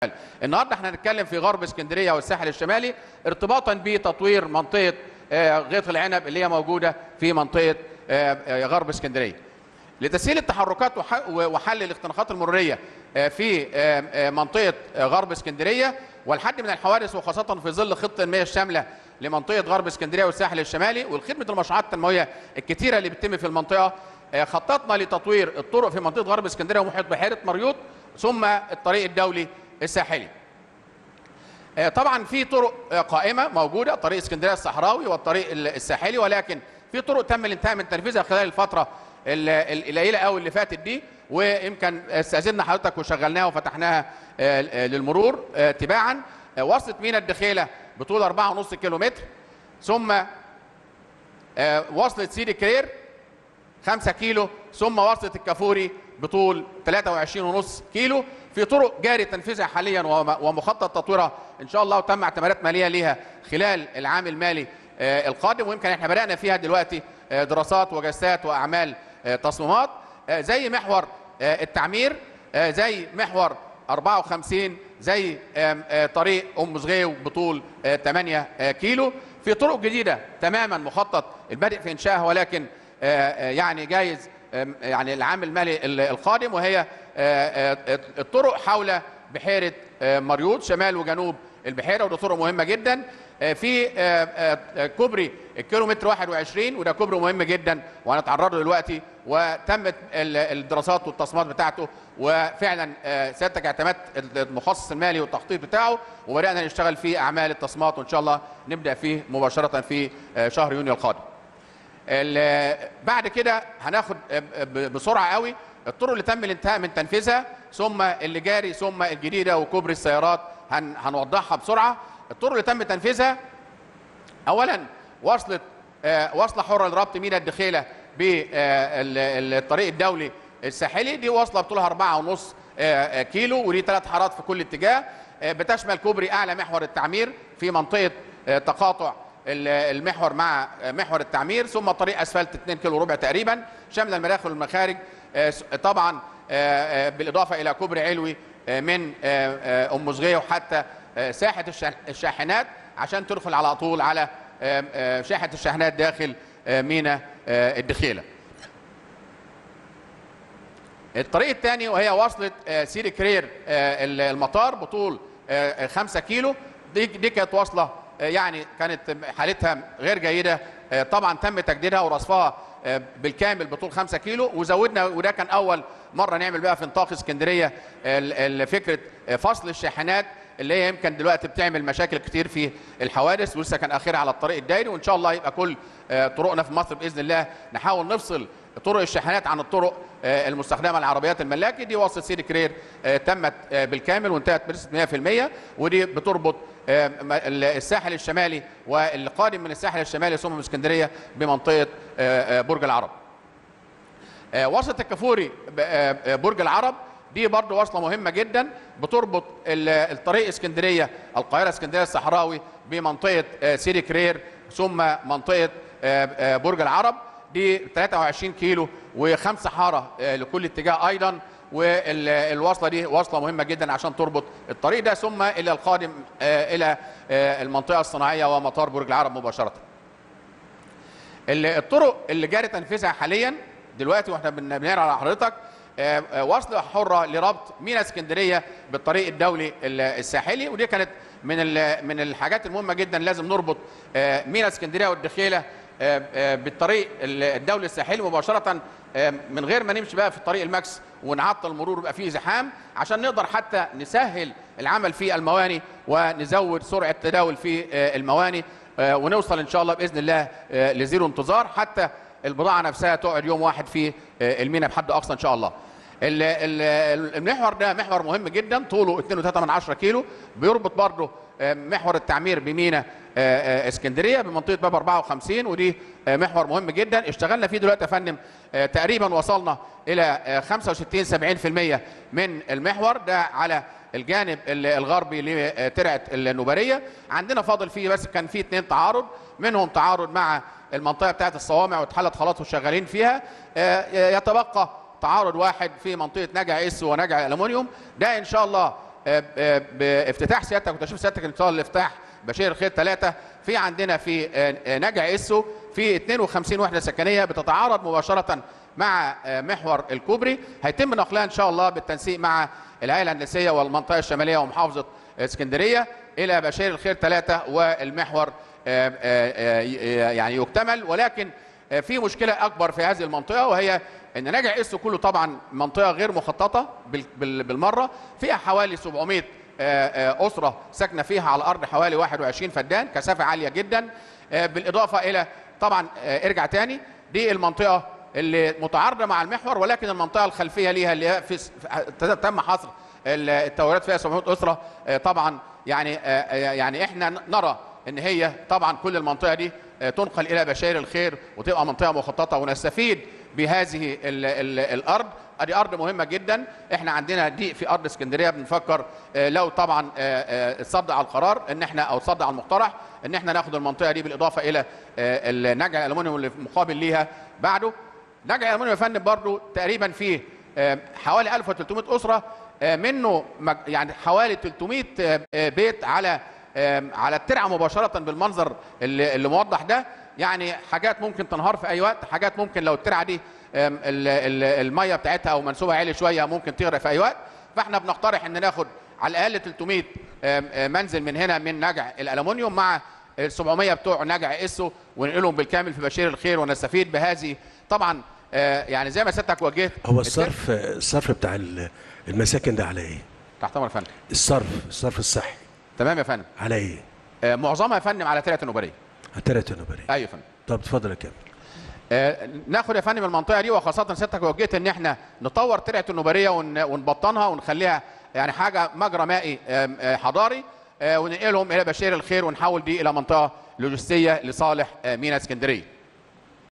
النهارده احنا هنتكلم في غرب اسكندريه والساحل الشمالي ارتباطا بتطوير منطقه آه، غيط العنب اللي هي موجوده في منطقه آه، آه، غرب اسكندريه. لتسهيل التحركات وح- وحل الاختناقات المروريه آه، في آه، آه، منطقه آه، غرب اسكندريه والحد من الحوادث وخاصه في ظل خطه المياه الشامله لمنطقه غرب اسكندريه والساحل الشمالي والخدمه المشروعات التنمويه الكثيره اللي بتتم في المنطقه آه، خططنا لتطوير الطرق في منطقه غرب اسكندريه ومحيط بحيره مريوط ثم الطريق الدولي الساحلي. آه، طبعا في طرق آه، قائمه موجوده طريق اسكندريه الصحراوي والطريق ال- الساحلي ولكن في طرق تم الانتهاء من تنفيذها خلال الفتره ال- ال- القليله قوي اللي فاتت دي ويمكن استاذنا حضرتك وشغلناها وفتحناها آه، آه، للمرور آه، تباعا آه، وصلت مينا الدخيله بطول 4.5 كيلومتر ثم آه، وصلت سيدي كرير 5 كيلو ثم وصلت الكافوري بطول 23.5 كيلو في طرق جاري تنفيذها حاليا وم- ومخطط تطويرها ان شاء الله وتم اعتمادات ماليه ليها خلال العام المالي آه، القادم ويمكن احنا بدانا فيها دلوقتي آه، دراسات وجلسات واعمال آه، تصميمات آه، زي محور آه، التعمير آه، زي محور 54 زي آم، آه، طريق ام صغيو بطول آه، 8 آه، كيلو في طرق جديده تماما مخطط البدء في انشائها ولكن آه، آه، يعني جايز آم، يعني العام المالي ال- القادم وهي آه، آه، الطرق حول بحيره آه، مريوط شمال وجنوب البحيره وده طرق مهمه جدا آه، في آه، آه، آه، كوبري الكيلومتر 21 وده كوبري مهم جدا وهنتعرض له دلوقتي وتمت ال- الدراسات والتصميمات بتاعته وفعلا آه، سيادتك اعتمدت المخصص المالي والتخطيط بتاعه وبدانا نشتغل في اعمال التصميمات وان شاء الله نبدا فيه مباشره في آه، شهر يونيو القادم. ال- بعد كده هناخد ب- بسرعه قوي الطرق اللي تم الانتهاء من تنفيذها ثم اللي جاري ثم الجديده وكوبري السيارات هن هنوضحها بسرعه الطرق اللي تم تنفيذها اولا وصلت آه، وصله حره لربط مينا الدخيله بالطريق الدولي الساحلي دي وصله بطولها 4.5 آه، كيلو ودي ثلاث حارات في كل اتجاه آه، بتشمل كوبري اعلى محور التعمير في منطقه آه، تقاطع ال- المحور مع آه، محور التعمير ثم طريق اسفلت 2 كيلو ربع تقريبا شامله المداخل والمخارج آه، س- طبعا آه، آه، بالاضافه الى كوبري علوي آه، من آه، آه، ام صغيه وحتى آه، ساحه الشا- الشاحنات عشان تدخل على طول على آه، آه، شاحه الشاحنات داخل آه، مينا آه، الدخيله. الطريق الثاني وهي وصلت آه، سيدي كرير آه، المطار بطول 5 كيلو دي دي كانت واصله آه، يعني كانت حالتها غير جيده آه، طبعا تم تجديدها ورصفها آه، بالكامل بطول 5 كيلو وزودنا وده كان اول مره نعمل بقى في نطاق اسكندريه ال- ال- فكره آه، فصل الشاحنات اللي هي يمكن دلوقتي بتعمل مشاكل كتير في الحوادث ولسه كان اخرها على الطريق الدائري وان شاء الله يبقى كل آه، طرقنا في مصر باذن الله نحاول نفصل طرق الشاحنات عن الطرق آه، المستخدمه للعربيات الملاكي دي وصلة سيدي كرير آه، تمت آه، بالكامل وانتهت بنسبه 100% ودي بتربط آه، م- ال- الساحل الشمالي والقادم من الساحل الشمالي ثم من اسكندريه بمنطقه آه، آه، برج العرب. آه، وصلة الكافوري ب- آه، آه، برج العرب دي برضه وصلة مهمة جدا بتربط ال- الطريق اسكندرية القاهرة اسكندرية الصحراوي بمنطقة آه، سيدي كرير ثم منطقة آه، آه، برج العرب دي 23 كيلو وخمسة حارة آه، لكل اتجاه أيضا والوصلة دي وصلة مهمة جدا عشان تربط الطريق ده ثم إلى القادم آه، إلى آه، المنطقة الصناعية ومطار برج العرب مباشرة ال- الطرق اللي جاري تنفيذها حاليا دلوقتي واحنا بن- بنقرا على حضرتك آه، آه، وصله حره لربط مينا اسكندريه بالطريق الدولي ال- الساحلي ودي كانت من ال- من الحاجات المهمه جدا لازم نربط آه، مينا اسكندريه والدخيله آه، آه، بالطريق ال- الدولي الساحلي مباشره آه، من غير ما نمشي بقى في الطريق الماكس ونعطل المرور يبقى فيه زحام عشان نقدر حتى نسهل العمل في المواني ونزود سرعه التداول في آه، المواني آه، ونوصل ان شاء الله باذن الله آه، لزيرو انتظار حتى البضاعه نفسها تقعد يوم واحد في آه، المينا بحد اقصى ان شاء الله. ال- ال- المحور ده محور مهم جدا طوله 2.3 كيلو بيربط برضه آه، محور التعمير بمينا آه، آه، اسكندريه بمنطقه باب 54 ودي آه، محور مهم جدا اشتغلنا فيه دلوقتي يا فندم آه، تقريبا وصلنا الى آه، 65 70% من المحور ده على الجانب ال- الغربي لترعه النوبريه عندنا فاضل فيه بس كان فيه اثنين تعارض منهم تعارض مع المنطقه بتاعه الصوامع واتحلت خلاص وشغالين فيها آه، يتبقى تعارض واحد في منطقه نجع اس ونجع الومنيوم ده ان شاء الله آه، آه، بافتتاح سيادتك وتشريف سيادتك ان شاء الله الافتتاح بشير الخير ثلاثة في عندنا في آه، آه، نجع اسو في 52 وحده سكنيه بتتعارض مباشره مع آه، محور الكوبري هيتم نقلها ان شاء الله بالتنسيق مع الهيئه الهندسيه والمنطقه الشماليه ومحافظه اسكندريه الى بشير الخير ثلاثة والمحور آه، آه، آه، يعني يكتمل ولكن آه، في مشكله اكبر في هذه المنطقه وهي ان نجع اسو كله طبعا منطقه غير مخططه بال- بال- بالمره فيها حوالي 700 آه، آه، اسره ساكنه فيها على الارض حوالي 21 فدان كثافه عاليه جدا آه، بالاضافه الى طبعا آه، ارجع تاني دي المنطقه اللي متعارضه مع المحور ولكن المنطقه الخلفيه ليها اللي هي في في- تم حصر ال- التوريدات فيها 700 اسره آه، طبعا يعني آه، آه، يعني احنا نرى ان هي طبعا كل المنطقه دي آه، تنقل الى بشاير الخير وتبقى منطقه مخططه ونستفيد بهذه ال ال الارض ادي ارض مهمه جدا احنا عندنا ضيق في ارض اسكندريه بنفكر آه، لو طبعا آه، آه، اتصدى على القرار ان احنا او اتصدى على المقترح ان احنا ناخد المنطقه دي بالاضافه الى آه، النجع الالومنيوم اللي مقابل ليها بعده نجع الالومنيوم يا فندم برضو تقريبا فيه آه، حوالي 1300 اسره آه، منه مج- يعني حوالي 300 آه، آه، بيت على آم، على الترعه مباشره بالمنظر اللي, اللي موضح ده يعني حاجات ممكن تنهار في اي وقت حاجات ممكن لو الترعه دي آم، ال- ال- الميه بتاعتها او منسوبها عالي شويه ممكن تغرق في اي وقت فاحنا بنقترح ان ناخد على الاقل 300 آم، آه، منزل من هنا من نجع الالومنيوم مع ال 700 بتوع نجع اسو وننقلهم بالكامل في بشير الخير ونستفيد بهذه طبعا آه، يعني زي ما سيادتك وجهت هو الصرف الصرف بتاع ال- المساكن ده على ايه؟ تحت امر يا فندم الصرف الصرف الصحي تمام يا فندم على ايه؟ آه، معظمها يا فندم على ترعه النوبريه التلاتة نوبري ايوه يا فندم طب اتفضل يا كامل آه، ناخد يا فندم المنطقه دي وخاصه سيادتك وجهت ان احنا نطور ترعه النوبريه ون- ونبطنها ونخليها يعني حاجه مجرى مائي آم، آه، حضاري آه، وننقلهم الى بشير الخير ونحول دي الى منطقه لوجستيه لصالح آه، ميناء اسكندريه